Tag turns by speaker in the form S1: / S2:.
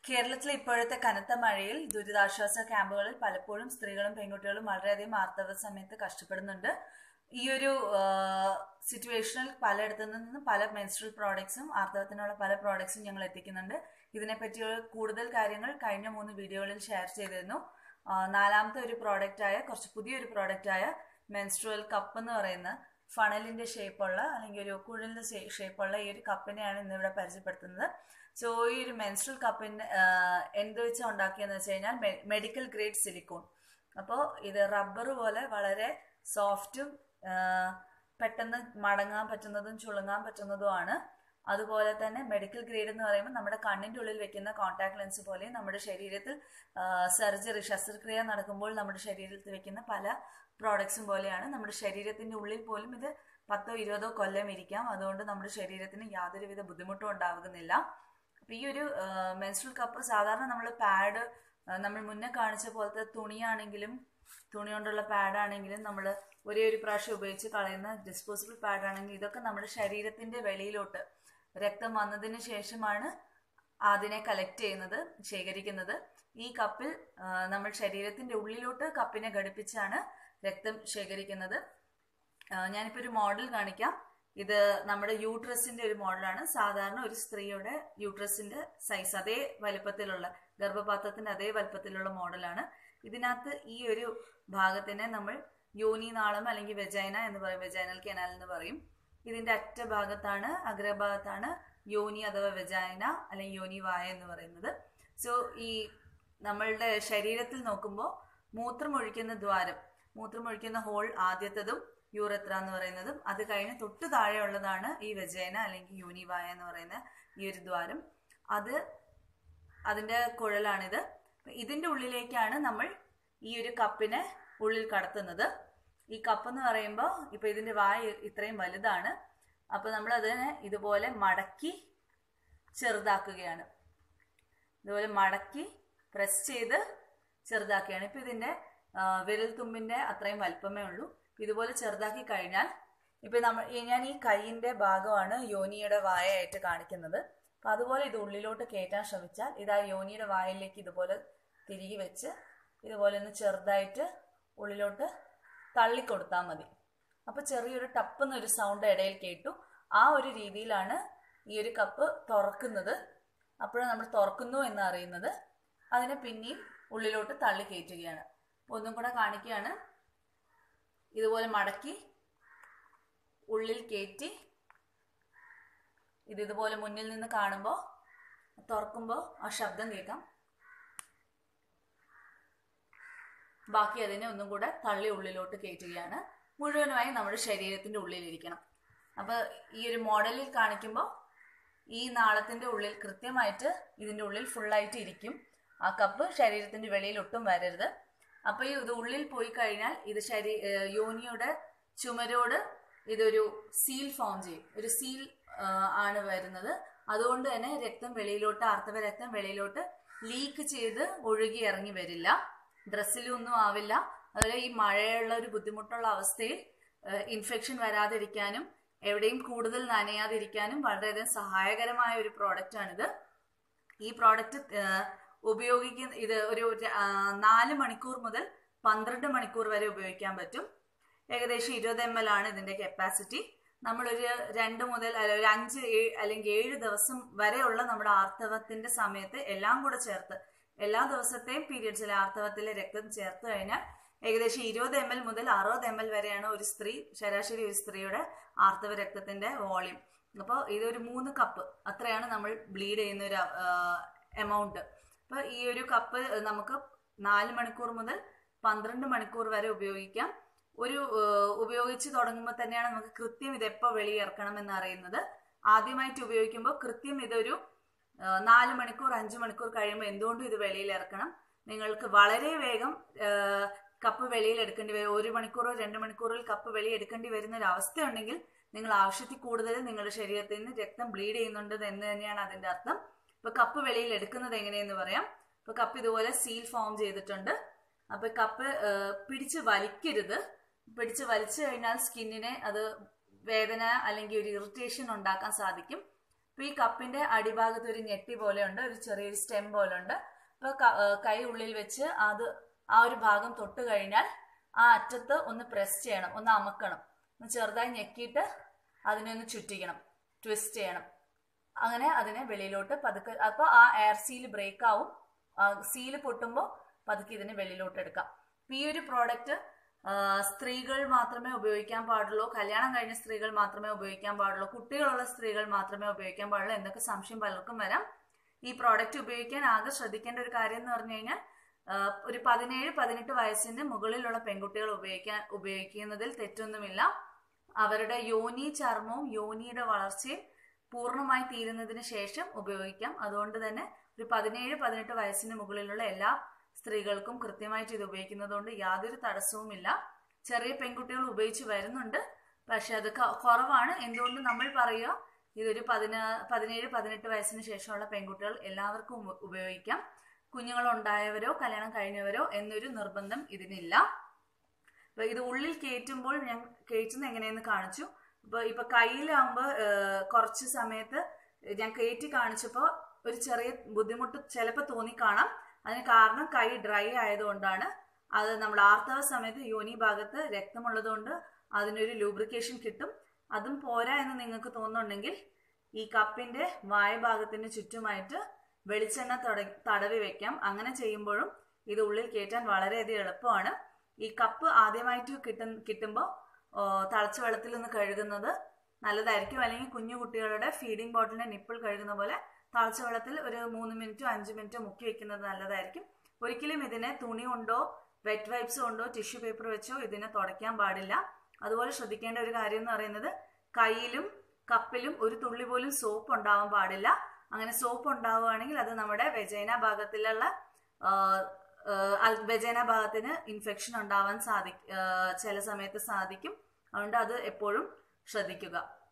S1: കേരളത്തിലെ ഇപ്പോഴത്തെ കനത്ത മഴയിൽ ദുരിതാശ്വാസ ക്യാമ്പുകളിൽ പലപ്പോഴും സ്ത്രീകളും പെൺകുട്ടികളും വളരെയധികം ആർത്തവ സമയത്ത് കഷ്ടപ്പെടുന്നുണ്ട് ഈ ഒരു സിറ്റുവേഷനിൽ പലയിടത്തു നിന്നും പല മെൻസ്ട്രൽ പ്രോഡക്ട്സും ആർത്തവത്തിനുള്ള പല പ്രോഡക്ട്സും ഞങ്ങൾ എത്തിക്കുന്നുണ്ട് ഇതിനെപ്പറ്റിയുള്ള കൂടുതൽ കാര്യങ്ങൾ കഴിഞ്ഞ മൂന്ന് വീഡിയോകളിൽ ഷെയർ ചെയ്തിരുന്നു ആ, നാലാമത്തെ ഒരു പ്രോഡക്റ്റായ കുറച്ച് പുതിയൊരു പ്രോഡക്റ്റായ മെൻസ്ട്രുവൽ കപ്പ് എന്ന് പറയുന്ന ഫണലിന്റെ ഷേപ്പുള്ള അല്ലെങ്കിൽ ഒരു കുഴലിന്റെ ഷേപ്പുള്ള ഈ ഒരു കപ്പിനെയാണ് ഇന്നിവിടെ പരിചയപ്പെടുത്തുന്നത് സോ ഈ ഒരു മെൻസ്ട്രൽ കപ്പിന് എന്ത് വെച്ചാണ് ഉണ്ടാക്കിയെന്ന് വെച്ച് കഴിഞ്ഞാൽ മെഡിക്കൽ ഗ്രേഡ് സിലിക്കോൺ അപ്പോൾ ഇത് റബ്ബർ പോലെ വളരെ സോഫ്റ്റും പെട്ടെന്ന് മടങ്ങാൻ പറ്റുന്നതും ചുളുങ്ങാൻ പറ്റുന്നതുമാണ് അതുപോലെ തന്നെ മെഡിക്കൽ ഗ്രേഡ് എന്ന് പറയുമ്പോൾ നമ്മുടെ കണ്ണിന്റെ ഉള്ളിൽ വെക്കുന്ന കോൺടാക്ട് ലെൻസ് പോലെ നമ്മുടെ ശരീരത്തിൽ സർജറി ശസ്ത്രക്രിയ നടക്കുമ്പോൾ നമ്മുടെ ശരീരത്തിൽ വെക്കുന്ന പല പ്രോഡക്ട്സും പോലെയാണ് നമ്മുടെ ശരീരത്തിന്റെ ഉള്ളിൽ പോലും ഇത് പത്തോ ഇരുപതോ കൊല്ലം ഇരിക്കാം അതുകൊണ്ട് നമ്മുടെ ശരീരത്തിന് യാതൊരുവിധ ബുദ്ധിമുട്ടും ഉണ്ടാകുന്നില്ല അപ്പൊ ഈ ഒരു മെൻസ്ട്രൽ കപ്പ് സാധാരണ നമ്മൾ പാഡ് നമ്മൾ മുന്നേ കാണിച്ച പോലത്തെ തുണിയാണെങ്കിലും തുണി കൊണ്ടുള്ള പാഡാണെങ്കിലും നമ്മൾ ഒരേ ഒരു പ്രാവശ്യം ഉപയോഗിച്ച് കളയുന്ന ഡിസ്പോസിബിൾ പാഡാണെങ്കിൽ ഇതൊക്കെ നമ്മുടെ ശരീരത്തിന്റെ വെളിയിലോട്ട് രക്തം വന്നതിന് ശേഷമാണ് അതിനെ കളക്ട് ചെയ്യുന്നത് ശേഖരിക്കുന്നത് ഈ കപ്പിൽ ആ, നമ്മൾ ശരീരത്തിന്റെ ഉള്ളിലോട്ട് കപ്പിനെ ഘടിപ്പിച്ചാണ് രക്തം ശേഖരിക്കുന്നത് ആ, ഞാനിപ്പോ ഒരു മോഡൽ കാണിക്കാം ഇത് നമ്മുടെ യൂട്രസിന്റെ ഒരു മോഡലാണ് സാധാരണ ഒരു സ്ത്രീയുടെ യൂട്രസിന്റെ സൈസ് അതേ വലുപ്പത്തിലുള്ള ഗർഭപാത്രത്തിന്റെ അതേ വലുപ്പത്തിലുള്ള മോഡലാണ് ഇതിനകത്ത് ഈ ഒരു ഭാഗത്തിനെ നമ്മൾ യോനി നാളം അല്ലെങ്കിൽ വെജൈന എന്ന് പറയും വെജൈനൽ കനാൽ എന്ന് പറയും ഇതിന്റെ അറ്റ ഭാഗത്താണ് അഗ്രഭാഗത്താണ് യോനി അഥവാ വെജൈന അല്ലെങ്കിൽ യോനി വായ എന്ന് പറയുന്നത് സോ ഈ നമ്മളുടെ ശരീരത്തിൽ നോക്കുമ്പോൾ മൂത്രമൊഴിക്കുന്ന ദ്വാരം മൂത്രമൊഴിക്കുന്ന ഹോൾ ആദ്യത്തതും യൂറത്ര എന്ന് പറയുന്നതും അത് കഴിഞ്ഞ് തൊട്ട് താഴെയുള്ളതാണ് ഈ വെജൈന അല്ലെങ്കിൽ യൂനിവായ എന്ന് പറയുന്ന ഈ ഒരു ദ്വാരം അത് അതിന്റെ കുഴലാണിത് ഇതിന്റെ ഉള്ളിലേക്കാണ് നമ്മൾ ഈ ഒരു കപ്പിനെ ഉള്ളിൽ കടത്തുന്നത് ഈ കപ്പ് എന്ന് പറയുമ്പോൾ ഇപ്പൊ ഇതിന്റെ വായ ഇത്രയും വലുതാണ് അപ്പൊ നമ്മൾ അതിനെ ഇതുപോലെ മടക്കി ചെറുതാക്കുകയാണ് ഇതുപോലെ മടക്കി പ്രസ് ചെയ്ത് ചെറുതാക്കുകയാണ് ഇപ്പൊ ഇതിന്റെ ആ, വിരൽ തുമ്പിന്റെ അത്രയും വലിപ്പമേ ഉള്ളൂ ഇതുപോലെ ചെറുതാക്കി കഴിഞ്ഞാൽ ഇപ്പൊ നമ്മൾ ഈ ഞാൻ ഈ കൈയിന്റെ ഭാഗമാണ് യോനിയുടെ വായയായിട്ട് കാണിക്കുന്നത് അപ്പൊ അതുപോലെ ഇത് ഉള്ളിലോട്ട് കയറ്റാൻ ശ്രമിച്ചാൽ ഇതാ യോനിയുടെ വായയിലേക്ക് ഇതുപോലെ തിരികെ വെച്ച് ഇതുപോലെ ഒന്ന് ചെറുതായിട്ട് ഉള്ളിലോട്ട് തള്ളിക്കൊടുത്താൽ മതി അപ്പൊ ചെറിയൊരു ടപ്പ് എന്നൊരു സൗണ്ട് ഇടയിൽ കേട്ടു ആ ഒരു രീതിയിലാണ് ഈ ഒരു കപ്പ് തുറക്കുന്നത് അപ്പോഴാണ് നമ്മൾ തുറക്കുന്നു എന്ന് അറിയുന്നത് അതിനെ പിന്നെയും ഉള്ളിലോട്ട് തള്ളി കയറ്റുകയാണ് അപ്പൊ ഒന്നും കൂടെ കാണിക്കുകയാണ് ഇതുപോലെ മടക്കി ഉള്ളിൽ കയറ്റി ഇത് ഇതുപോലെ മുന്നിൽ നിന്ന് കാണുമ്പോൾ തുറക്കുമ്പോൾ ആ ശബ്ദം കേൾക്കാം ബാക്കി അതിനെ ഒന്നും കൂടെ തള്ളി ഉള്ളിലോട്ട് കയറ്റുകയാണ് മുഴുവനുമായി നമ്മുടെ ശരീരത്തിന്റെ ഉള്ളിലിരിക്കണം അപ്പൊ ഈ ഒരു മോഡലിൽ കാണിക്കുമ്പോൾ ഈ നാളത്തിന്റെ ഉള്ളിൽ കൃത്യമായിട്ട് ഇതിന്റെ ഉള്ളിൽ ഫുള്ളായിട്ട് ഇരിക്കും ആ കപ്പ് ശരീരത്തിന്റെ വെളിയിൽ ഒട്ടും വരരുത് അപ്പൊ ഈ ഇത് ഉള്ളിൽ പോയി കഴിഞ്ഞാൽ ഇത് ശരീ ഏഹ് യോനിയുടെ ചുമരോട് ഇതൊരു സീൽ ഫോം ചെയ്യും ഒരു സീൽ ആണ് വരുന്നത് അതുകൊണ്ട് തന്നെ രക്തം വെളിയിലോട്ട് ആർത്തവ രക്തം വെളിയിലോട്ട് ലീക്ക് ചെയ്ത് ഒഴുകി ഇറങ്ങി വരില്ല ഡ്രസ്സിലൊന്നും ആവില്ല അതുപോലെ ഈ മഴയുള്ള ഒരു ബുദ്ധിമുട്ടുള്ള അവസ്ഥയിൽ ഇൻഫെക്ഷൻ വരാതിരിക്കാനും എവിടെയും കൂടുതൽ നനയാതിരിക്കാനും വളരെയധികം സഹായകരമായ ഒരു പ്രോഡക്റ്റ് ആണിത് ഈ പ്രോഡക്റ്റ് ഉപയോഗിക്കുന്ന ഇത് ഒരു ആ, നാല് മണിക്കൂർ മുതൽ പന്ത്രണ്ട് മണിക്കൂർ വരെ ഉപയോഗിക്കാൻ പറ്റും ഏകദേശം ഇരുപത് എം എൽ ആണ് ഇതിന്റെ കപ്പാസിറ്റി നമ്മളൊരു രണ്ട് മുതൽ അല്ല ഒരു അഞ്ച് ഏഴ് അല്ലെങ്കിൽ ഏഴ് ദിവസം വരെയുള്ള നമ്മുടെ ആർത്തവത്തിന്റെ സമയത്ത് എല്ലാം കൂടെ ചേർത്ത് എല്ലാ ദിവസത്തെയും പീരിയഡ്സിലെ ആർത്തവത്തിലെ രക്തം ചേർത്ത് കഴിഞ്ഞാൽ ഏകദേശം ഇരുപത് എം എൽ മുതൽ അറുപത് എം എൽ വരെയാണ് ഒരു സ്ത്രീ ശരാശരി ഒരു സ്ത്രീയുടെ ആർത്തവ രക്തത്തിന്റെ വോളിയം അപ്പോൾ ഇതൊരു മൂന്ന് കപ്പ് അത്രയാണ് നമ്മൾ ബ്ലീഡ് ചെയ്യുന്ന ഒരു എമൗണ്ട് അപ്പൊ ഈ ഒരു കപ്പ് നമുക്ക് നാല് മണിക്കൂർ മുതൽ പന്ത്രണ്ട് മണിക്കൂർ വരെ ഉപയോഗിക്കാം ഒരു ഏഹ്, ഉപയോഗിച്ച് തുടങ്ങുമ്പോൾ തന്നെയാണ് നമുക്ക് കൃത്യം ഇത് എപ്പോൾ വെളിയിറക്കണം എന്ന് അറിയുന്നത് ആദ്യമായിട്ട് ഉപയോഗിക്കുമ്പോൾ കൃത്യം ഇതൊരു ഏഹ്, നാല് മണിക്കൂർ അഞ്ച് മണിക്കൂർ കഴിയുമ്പോൾ എന്തുകൊണ്ടും ഇത് വെളിയിൽ ഇറക്കണം നിങ്ങൾക്ക് വളരെ വേഗം ഏഹ്, കപ്പ് വെളിയിൽ എടുക്കേണ്ടി വരും ഒരു മണിക്കൂറോ രണ്ട് മണിക്കൂറിൽ കപ്പ് വെളി എടുക്കേണ്ടി വരുന്ന ഒരു അവസ്ഥയുണ്ടെങ്കിൽ നിങ്ങൾ ആവശ്യത്തിൽ കൂടുതൽ നിങ്ങളുടെ ശരീരത്തിൽ നിന്ന് രക്തം ബ്ലീഡ് ചെയ്യുന്നുണ്ട് എന്ന് തന്നെയാണ് അതിന്റെ അർത്ഥം ഇപ്പൊ കപ്പ് വെളിയിൽ എടുക്കുന്നത് എങ്ങനെയെന്ന് പറയാം ഇപ്പൊ കപ്പ് ഇതുപോലെ സീൽ ഫോം ചെയ്തിട്ടുണ്ട് അപ്പൊ കപ്പ് ഏഹ്, പിടിച്ച് വലിക്കരുത് പിടിച്ച് വലിച്ചു കഴിഞ്ഞാൽ സ്കിന്നിനെ അത് വേദന അല്ലെങ്കിൽ ഒരു ഇറിറ്റേഷൻ ഉണ്ടാക്കാൻ സാധിക്കും ഇപ്പൊ ഈ കപ്പിന്റെ അടിഭാഗത്ത് ഒരു ഞെട്ടി പോലെയുണ്ട് ഒരു ചെറിയൊരു സ്റ്റെം പോലെ ഉണ്ട് ഇപ്പൊ കൈ ഉള്ളിൽ വെച്ച് അത് ആ ഒരു ഭാഗം തൊട്ട് കഴിഞ്ഞാൽ ആ അറ്റത്ത് ഒന്ന് പ്രസ് ചെയ്യണം ഒന്ന് അമക്കണം ഒന്ന് ചെറുതായി ഞെക്കിയിട്ട് അതിനെ ഒന്ന് ചുറ്റിക്കണം ട്വിസ്റ്റ് ചെയ്യണം അങ്ങനെ അതിനെ വെളിയിലോട്ട് പതുക്കെ അപ്പോൾ ആ എയർ സീൽ ബ്രേക്ക് ആവും സീല് പൊട്ടുമ്പോൾ പതുക്കെ ഇതിനെ വെളിയിലോട്ട് എടുക്കാം ഈ ഒരു പ്രോഡക്റ്റ് സ്ത്രീകൾ മാത്രമേ ഉപയോഗിക്കാൻ പാടുള്ളൂ കല്യാണം കഴിഞ്ഞ സ്ത്രീകൾ മാത്രമേ ഉപയോഗിക്കാൻ പാടുള്ളൂ കുട്ടികളുള്ള സ്ത്രീകൾ മാത്രമേ ഉപയോഗിക്കാൻ പാടുള്ളൂ എന്നൊക്കെ സംശയം പലർക്കും വരാം ഈ പ്രോഡക്റ്റ് ഉപയോഗിക്കാൻ ആകെ ശ്രദ്ധിക്കേണ്ട ഒരു കാര്യം എന്ന് പറഞ്ഞു കഴിഞ്ഞാൽ ഒരു പതിനേഴ് പതിനെട്ട് വയസ്സിന് മുകളിലുള്ള പെൺകുട്ടികൾ ഉപയോഗിക്കാൻ ഉപയോഗിക്കുന്നതിൽ തെറ്റൊന്നുമില്ല അവരുടെ യോനി ചർമ്മവും യോനിയുടെ വളർച്ചയും പൂർണ്ണമായി തീരുന്നതിന് ശേഷം ഉപയോഗിക്കാം അതുകൊണ്ട് തന്നെ ഒരു പതിനേഴ് പതിനെട്ട് വയസ്സിന് മുകളിലുള്ള എല്ലാ സ്ത്രീകൾക്കും കൃത്യമായിട്ട് ഇത് ഉപയോഗിക്കുന്നതുകൊണ്ട് യാതൊരു തടസ്സവുമില്ല ചെറിയ പെൺകുട്ടികൾ ഉപയോഗിച്ച് വരുന്നുണ്ട് പക്ഷെ അത് കുറവാണ് എന്തുകൊണ്ട് നമ്മൾ പറയുക ഇതൊരു പതിനാ പതിനേഴ് പതിനെട്ട് വയസ്സിന് ശേഷമുള്ള പെൺകുട്ടികൾ എല്ലാവർക്കും ഉപയോഗിക്കാം കുഞ്ഞുങ്ങൾ ഉണ്ടായവരോ കല്യാണം കഴിഞ്ഞവരോ എന്നൊരു നിർബന്ധം ഇതിനില്ല അപ്പൊ ഇത് ഉള്ളിൽ കയറ്റുമ്പോൾ ഞാൻ കയറ്റുന്നത് എങ്ങനെയെന്ന് കാണിച്ചു ഇപ്പൊ ഇപ്പൊ കയ്യിലാവുമ്പോൾ കുറച്ച് സമയത്ത് ഞാൻ കയറ്റി കാണിച്ചപ്പോൾ ഒരു ചെറിയ ബുദ്ധിമുട്ട് ചിലപ്പോൾ തോന്നിക്കാണാം അതിന് കാരണം കൈ ഡ്രൈ ആയതുകൊണ്ടാണ് അത് നമ്മൾ ആർത്തവ സമയത്ത് യോനി ഭാഗത്ത് രക്തമുള്ളതുകൊണ്ട് അതിനൊരു ലൂബ്രിക്കേഷൻ കിട്ടും അതും പോരാ എന്ന് നിങ്ങൾക്ക് തോന്നുന്നുണ്ടെങ്കിൽ ഈ കപ്പിന്റെ വായ ഭാഗത്തിന് ചുറ്റുമായിട്ട് വെളിച്ചെണ്ണ തടവി വെക്കാം അങ്ങനെ ചെയ്യുമ്പോഴും ഇത് ഉള്ളിൽ കയറ്റാൻ വളരെയധികം എളുപ്പമാണ് ഈ കപ്പ് ആദ്യമായിട്ട് കിട്ടും കിട്ടുമ്പോൾ തിളച്ച വെള്ളത്തിൽ നിന്ന് കഴുകുന്നത് നല്ലതായിരിക്കും അല്ലെങ്കിൽ കുഞ്ഞു കുട്ടികളുടെ ഫീഡിംഗ് ബോട്ടിലിന്റെ നിപ്പിൾ കഴുകുന്ന പോലെ തിളച്ച വെള്ളത്തിൽ ഒരു മൂന്ന് മിനിറ്റോ അഞ്ച് മിനിറ്റോ മുക്കി വെക്കുന്നത് നല്ലതായിരിക്കും ഒരിക്കലും ഇതിനെ തുണി കൊണ്ടോ വെറ്റ് വൈപ്സ് കൊണ്ടോ ടിഷ്യൂ പേപ്പർ വെച്ചോ ഇതിനെ തുടയ്ക്കാൻ പാടില്ല അതുപോലെ ശ്രദ്ധിക്കേണ്ട ഒരു കാര്യം എന്ന് പറയുന്നത് കയ്യിലും കപ്പിലും ഒരു തുള്ളി പോലും സോപ്പ് ഉണ്ടാവാൻ പാടില്ല അങ്ങനെ സോപ്പ് ഉണ്ടാവുകയാണെങ്കിൽ അത് നമ്മുടെ വെജൈന ഭാഗത്തിലുള്ള വെജൈന ഭാഗത്തിന് ഇൻഫെക്ഷൻ ഉണ്ടാവാൻ സാധിക്കും ചില സമയത്ത് സാധിക്കും അതുകൊണ്ട് അത് എപ്പോഴും ശ്രദ്ധിക്കുക